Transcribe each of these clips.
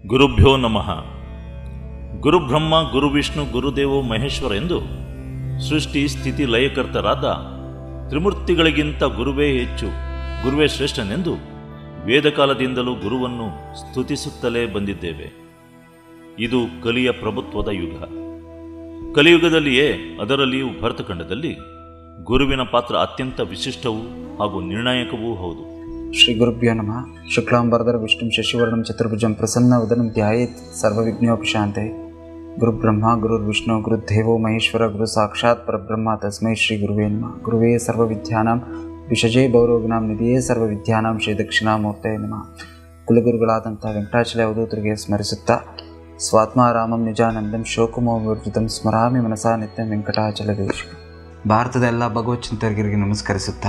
ಗುರುಭ್ಯೋ ನಮಃ ಗುರುಬ್ರಹ್ಮ ಗುರುವಿಷ್ಣು ಗುರುದೇವೋ ಮಹೇಶ್ವರ ಎಂದು ಸೃಷ್ಟಿ ಸ್ಥಿತಿ ಲಯಕರ್ತರಾದ ತ್ರಿಮೂರ್ತಿಗಳಿಗಿಂತ ಗುರುವೇ ಹೆಚ್ಚು ಗುರುವೇ ಶ್ರೇಷ್ಠನೆಂದು ವೇದಕಾಲದಿಂದಲೂ ಗುರುವನ್ನು ಸ್ತುತಿಸುತ್ತಲೇ ಬಂದಿದ್ದೇವೆ ಇದು ಕಲಿಯ ಪ್ರಭುತ್ವದ ಯುಗ ಕಲಿಯುಗದಲ್ಲಿಯೇ ಅದರಲ್ಲಿಯೂ ಭರತಖಂಡದಲ್ಲಿ ಗುರುವಿನ ಪಾತ್ರ ಅತ್ಯಂತ ವಿಶಿಷ್ಟವೂ ಹಾಗೂ ನಿರ್ಣಾಯಕವೂ ಹೌದು ಶ್ರೀ ಗುರುಭ್ಯೋ ನಮಃ ಶುಕ್ಲಾಂಬರಧರ ವಿಷ್ಣು ಶಶಿವರ್ಣಂ ಚತುರ್ಭುಜಂ ಪ್ರಸನ್ನ ಉದರಂ ಧ್ಯಾಯೇತ್ ಸರ್ವವಿಘ್ನೋಪಶಾಂತೆ ಗುರುಬ್ರಹ್ಮ ಗುರುರ್ವಿಷ್ಣು ಗುರುದೇವೋ ಮಹೇಶ್ವರ ಗುರು ಸಾಕ್ಷಾತ್ ಪರಬ್ರಹ್ಮ ತಸ್ಮೈ ಶ್ರೀ ಗುರುವೇ ನಮಃ ಗುರುವೇ ಸರ್ವವಿದ್ಯಾನಾಂ ವಿಷಜೇ ಭೌರೋಗಿನಾಂ ನಿಧಿಯೇ ಸರ್ವವಿದ್ಯಾನಾಂ ಶ್ರೀ ದಕ್ಷಿಣಾಮೂರ್ತೆ ನಮಃ ಕುಲಗುರುಗಳಾದಂಥ ವೆಂಕಟಾಚಲ ಅವಧೂತರಿಗೆ ಸ್ಮರಿಸುತ್ತಾ ಸ್ವಾತ್ಮಾರಾಮಂ ನಿಜಾನಂದಂ ಶೋಕಮೋವಿರ್ಜಿತಂ ಸ್ಮರಾಮಿ ಮನಸಾ ನಿತ್ಯಂ ವೆಂಕಟಾಚಲ ದೇಶ ಭಾರತದ ಎಲ್ಲ ಭಗವತ್ ಚಿಂತಕರಿಗೆ ನಮಸ್ಕರಿಸುತ್ತಾ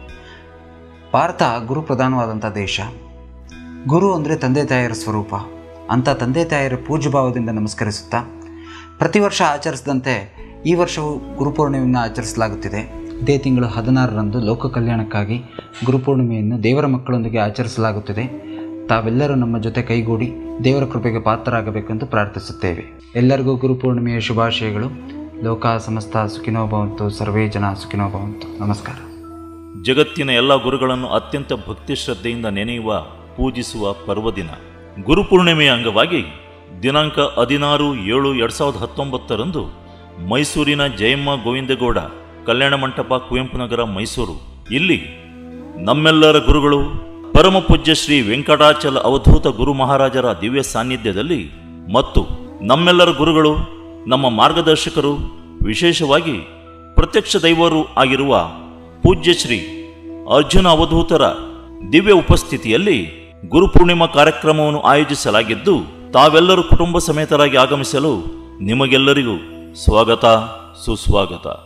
ಭಾರತ ಗುರು ಪ್ರಧಾನವಾದಂಥ ದೇಶ ಗುರು ಅಂದರೆ ತಂದೆ ತಾಯಿಯರ ಸ್ವರೂಪ ಅಂಥ ತಂದೆ ತಾಯಿಯರ ಪೂಜ್ಯಭಾವದಿಂದ ನಮಸ್ಕರಿಸುತ್ತಾ ಪ್ರತಿ ವರ್ಷ ಆಚರಿಸಿದಂತೆ ಈ ವರ್ಷವೂ ಗುರುಪೂರ್ಣಿಮೆಯನ್ನು ಆಚರಿಸಲಾಗುತ್ತಿದೆ ಇದೇ ತಿಂಗಳು ಹದಿನಾರರಂದು ಲೋಕ ಕಲ್ಯಾಣಕ್ಕಾಗಿ ಗುರುಪೂರ್ಣಿಮೆಯನ್ನು ದೇವರ ಮಕ್ಕಳೊಂದಿಗೆ ಆಚರಿಸಲಾಗುತ್ತಿದೆ ತಾವೆಲ್ಲರೂ ನಮ್ಮ ಜೊತೆ ಕೈಗೂಡಿ ದೇವರ ಕೃಪೆಗೆ ಪಾತ್ರರಾಗಬೇಕೆಂದು ಪ್ರಾರ್ಥಿಸುತ್ತೇವೆ ಎಲ್ಲರಿಗೂ ಗುರುಪೂರ್ಣಿಮೆಯ ಶುಭಾಶಯಗಳು ಲೋಕ ಸಮಸ್ತ ಸುಖಿನೋ ಭವಂತು ಸರ್ವೇ ಜನ ಸುಖಿನೋ ಭವಂತು ನಮಸ್ಕಾರ ಜಗತ್ತಿನ ಎಲ್ಲ ಗುರುಗಳನ್ನು ಅತ್ಯಂತ ಭಕ್ತಿ ಶ್ರದ್ಧೆಯಿಂದ ನೆನೆಯುವ ಪೂಜಿಸುವ ಪರ್ವದಿನ ಗುರುಪೂರ್ಣಿಮೆಯ ಅಂಗವಾಗಿ ದಿನಾಂಕ ಹದಿನಾರು ಏಳು ಎರಡು ಸಾವಿರದ ಹತ್ತೊಂಬತ್ತರಂದು ಮೈಸೂರಿನ ಜಯಮ್ಮ ಗೋವಿಂದಗೌಡ ಕಲ್ಯಾಣ ಮಂಟಪ ಕುವೆಂಪು ನಗರ ಮೈಸೂರು ಇಲ್ಲಿ ನಮ್ಮೆಲ್ಲರ ಗುರುಗಳು ಪರಮ ಪೂಜ್ಯ ಶ್ರೀ ವೆಂಕಟಾಚಲ ಅವಧೂತ ಗುರು ಮಹಾರಾಜರ ದಿವ್ಯ ಸಾನ್ನಿಧ್ಯದಲ್ಲಿ ಮತ್ತು ನಮ್ಮೆಲ್ಲರ ಗುರುಗಳು ನಮ್ಮ ಮಾರ್ಗದರ್ಶಕರು ವಿಶೇಷವಾಗಿ ಪ್ರತ್ಯಕ್ಷ ದೈವರು ಆಗಿರುವ ಪೂಜ್ಯ ಶ್ರೀ ಅರ್ಜುನ ಅವಧೂತರ ದಿವ್ಯ ಉಪಸ್ಥಿತಿಯಲ್ಲಿ ಗುರುಪೂರ್ಣಿಮಾ ಕಾರ್ಯಕ್ರಮವನ್ನು ಆಯೋಜಿಸಲಾಗಿದ್ದು ತಾವೆಲ್ಲರೂ ಕುಟುಂಬ ಸಮೇತರಾಗಿ ಆಗಮಿಸಲು ನಿಮಗೆಲ್ಲರಿಗೂ ಸ್ವಾಗತ ಸುಸ್ವಾಗತ